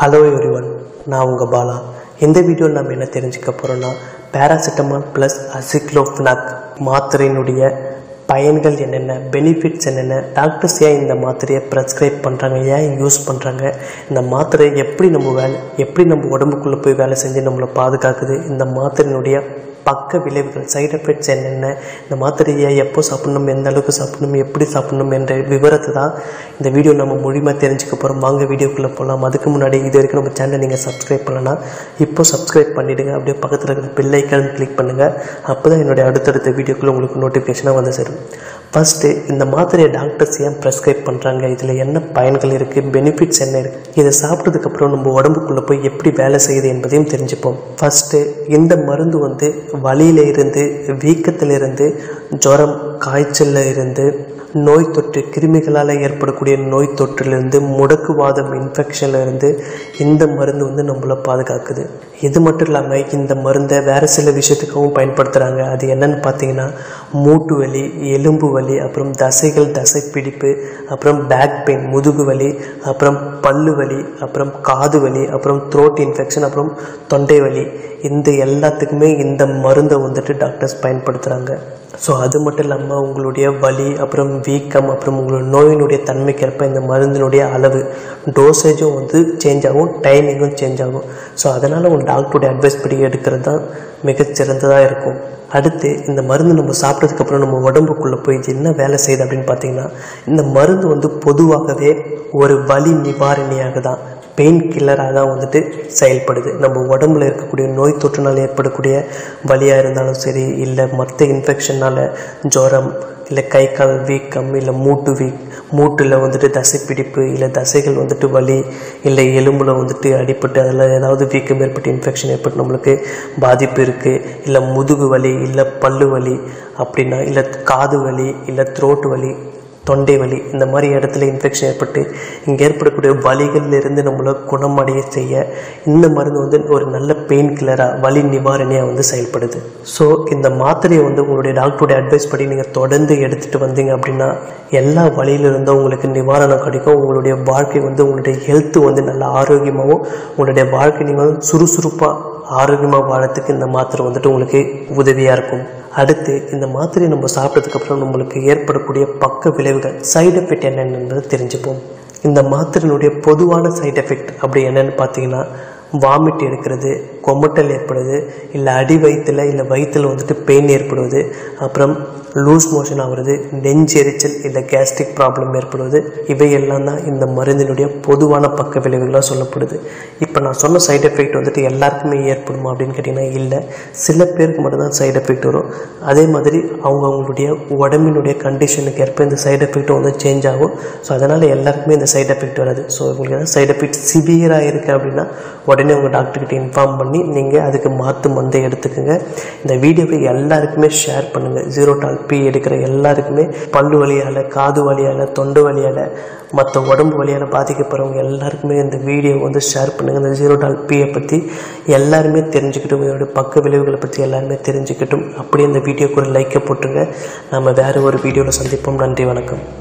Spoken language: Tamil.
ஹலோ எவ்ரிவன் நான் உங்கள் பாலா இந்த வீடியோவில் நம்ம என்ன தெரிஞ்சுக்க போகிறோம்னா பேராசிட்டமால் ப்ளஸ் அசிக்ளோஃபினாக் மாத்திரையினுடைய பயன்கள் என்னென்ன பெனிஃபிட்ஸ் என்னென்ன டாக்டர்ஸ் ஏன் இந்த மாத்திரையை ப்ரெஸ்கிரைப் பண்ணுறாங்க ஏன் யூஸ் பண்ணுறாங்க இந்த மாத்திரை எப்படி நம்ம வேலை எப்படி நம்ம உடம்புக்குள்ளே போய் வேலை செஞ்சு நம்மளை பாதுகாக்குது இந்த மாத்திரையினுடைய பக்க விளைவுகள் சைடு எஃபெக்ட்ஸ் என்னென்ன இந்த மாத்திரையை எப்போ சாப்பிடணும் எந்த அளவுக்கு சாப்பிடணும் எப்படி சாப்பிடணும் என்ற விவரத்தை தான் இந்த வீடியோ நம்ம முழுமையாக தெரிஞ்சுக்க போகிறோம் வாங்க வீடியோக்குள்ளே போகலாம் அதுக்கு முன்னாடி இது வரைக்கும் நம்ம சேனலை நீங்கள் சப்ஸ்கிரைப் பண்ணலன்னா இப்போ சப்ஸ்கிரைப் பண்ணிவிடுங்க அப்படியே பக்கத்தில் இருக்கிற பெல் ஐக்கான் கிளிக் பண்ணுங்கள் அப்போ தான் என்னுடைய அடுத்தடுத்த வீடியோக்குள்ளே உங்களுக்கு நோட்டிஃபிகேஷனாக வந்து சேரும் ஃபஸ்ட்டு இந்த மாத்திரையை டாக்டர்ஸ் ஏன் ப்ரெஸ்கிரைப் பண்ணுறாங்க இதில் என்ன பயன்கள் இருக்குது பெனிஃபிட்ஸ் என்ன இருக்குது இதை சாப்பிட்டதுக்கப்புறம் நம்ம உடம்புக்குள்ளே போய் எப்படி வேலை செய்யுது என்பதையும் தெரிஞ்சுப்போம் ஃபஸ்ட்டு இந்த மருந்து வந்து வலியில இருந்து வீக்கத்தில் இருந்து ஜுரம் காய்ச்சலில் இருந்து நோய் தொற்று கிருமிகளால் ஏற்படக்கூடிய நோய் தொற்றிலிருந்து முடக்குவாதம் இன்ஃபெக்ஷனில் இருந்து இந்த மருந்து வந்து நம்மளை பாதுகாக்குது இது மட்டும் இல்லாமல் இந்த மருந்தை வேறு சில விஷயத்துக்காகவும் பயன்படுத்துகிறாங்க அது என்னன்னு பார்த்தீங்கன்னா மூட்டு வலி எலும்பு வலி அப்புறம் தசைகள் தசை பிடிப்பு அப்புறம் பேக் பெயின் முதுகு வலி அப்புறம் பல்லு வலி அப்புறம் காது வலி அப்புறம் த்ரோட் இன்ஃபெக்ஷன் அப்புறம் தொண்டை வலி இந்த எல்லாத்துக்குமே இந்த மருந்தை வந்துட்டு டாக்டர்ஸ் பயன்படுத்துகிறாங்க ஸோ அது மட்டும் இல்லாமல் உங்களுடைய வலி அப்புறம் வீக்கம் அப்புறம் உங்களோட நோயினுடைய தன்மைக்கேற்ப இந்த மருந்தினுடைய அளவு டோசேஜும் வந்து சேஞ்ச் ஆகும் டைமிங்கும் சேஞ்ச் ஆகும் ஸோ அதனால் உங்கள் டாக்டருடைய அட்வைஸ் படி எடுக்கிறது தான் மிகச்சிறந்ததாக இருக்கும் அடுத்து இந்த மருந்து நம்ம சாப்பிட்டதுக்கப்புறம் நம்ம உடம்புக்குள்ளே போய் என்ன வேலை செய்யுது அப்படின்னு பார்த்தீங்கன்னா இந்த மருந்து வந்து பொதுவாகவே ஒரு வலி நிவாரணியாக தான் பெயின் கில்லராக தான் வந்துட்டு செயல்படுது நம்ம உடம்புல இருக்கக்கூடிய நோய் தொற்றுனால் ஏற்படக்கூடிய வலியாக இருந்தாலும் சரி இல்லை மற்ற இன்ஃபெக்ஷனால் ஜுரம் இல்லை கை கால் வீக்கம் இல்லை மூட்டு வீக் மூட்டில் வந்துட்டு தசை பிடிப்பு இல்லை தசைகள் வந்துட்டு வலி இல்லை எலும்பில் வந்துட்டு அடிபட்டு அதில் ஏதாவது வீக்கம் ஏற்பட்டு இன்ஃபெக்ஷன் ஏற்பட்டு நம்மளுக்கு பாதிப்பு இருக்குது இல்லை முதுகு வலி இல்லை பல்லு வலி அப்படின்னா இல்லை காது வலி இல்லை த்ரோட் வலி தொண்டை வலி இந்த மாதிரி இடத்துல இன்ஃபெக்ஷன் ஏற்பட்டு இங்கே ஏற்படக்கூடிய வலிகளிலிருந்து நம்மளை குணமடைய செய்ய இந்த மருந்து வந்து ஒரு நல்ல பெயின் கில்லராக வலி நிவாரணியாக வந்து செயல்படுது ஸோ இந்த மாத்திரையை வந்து உங்களுடைய டாக்டருடைய அட்வைஸ் படி நீங்கள் தொடர்ந்து எடுத்துகிட்டு வந்தீங்க அப்படின்னா எல்லா வழியிலிருந்தும் உங்களுக்கு நிவாரணம் கிடைக்கும் உங்களுடைய வாழ்க்கை வந்து உங்களுடைய ஹெல்த் வந்து நல்ல ஆரோக்கியமாகவும் உங்களுடைய வாழ்க்கை நீங்கள் வந்து சுறுசுறுப்பாக ஆரோக்கியமாக வாழறதுக்கு இந்த மாத்திரை வந்துட்டு உங்களுக்கு உதவியாக இருக்கும் அடுத்து இந்த மாத்திரையை நம்ம சாப்பிட்டதுக்கப்புறம் நம்மளுக்கு ஏற்படக்கூடிய பக்க விளைவுகள் சைடு எஃபெக்ட் என்னென்னு என்பதை தெரிஞ்சுப்போம் இந்த மாத்திரையினுடைய பொதுவான சைடு எஃபெக்ட் அப்படி என்னென்னு பார்த்தீங்கன்னா வாமிட் எடுக்கிறது கொமட்டல் ஏற்படுது இல்லை அடி வயிற்றில் இல்லை வயிற்றில் வந்துட்டு பெயின் ஏற்படுவது அப்புறம் லூஸ் மோஷன் ஆகுறது நெஞ்செரிச்சல் இல்லை கேஸ்ட்ரிக் ப்ராப்ளம் ஏற்படுவது இவையெல்லாம் தான் இந்த மருந்தினுடைய பொதுவான பக்க விளைவுகளாக சொல்லப்படுது இப்போ நான் சொன்ன சைடு எஃபெக்ட் வந்துட்டு எல்லாருக்குமே ஏற்படுமா அப்படின்னு கேட்டிங்கன்னா இல்லை சில பேருக்கு மட்டும்தான் சைடு எஃபெக்ட் வரும் அதே மாதிரி அவங்க அவங்களுடைய உடம்பினுடைய கண்டிஷனுக்கு ஏற்ப இந்த சைடு எஃபெக்ட்டும் வந்து சேஞ்ச் ஆகும் ஸோ அதனால் எல்லாருக்குமே இந்த சைடு எஃபெக்ட் வராது ஸோ உங்களுக்கு ஏதாவது சைடு எஃபெக்ட் சிவியராக இருக்குது அப்படின்னா உடனே உங்கள் டாக்டர்கிட்ட இன்ஃபார்ம் பண்ணி நீங்கள் அதுக்கு மாற்று மந்தை எடுத்துக்கோங்க இந்த வீடியோவை எல்லாருக்குமே ஷேர் பண்ணுங்கள் ஜீரோ டால் பி எடுக்கிற எல்லாருக்குமே பல்லு வலியால் காது வலியால் தொண்டு வலியால் மற்ற உடம்பு வலியால் பாதிக்கப்படுறவங்க எல்லாருக்குமே இந்த வீடியோ வந்து ஷேர் பண்ணுங்கள் இந்த ஜீரோ டால் பியை பற்றி எல்லாருமே தெரிஞ்சுக்கிட்டும் இதோட பக்க விளைவுகளை பற்றி எல்லாருமே தெரிஞ்சுக்கிட்டும் அப்படியே இந்த வீடியோக்கு ஒரு லைக்கை போட்டுருங்க நம்ம வேறு ஒரு வீடியோவில் சந்திப்போம் நன்றி வணக்கம்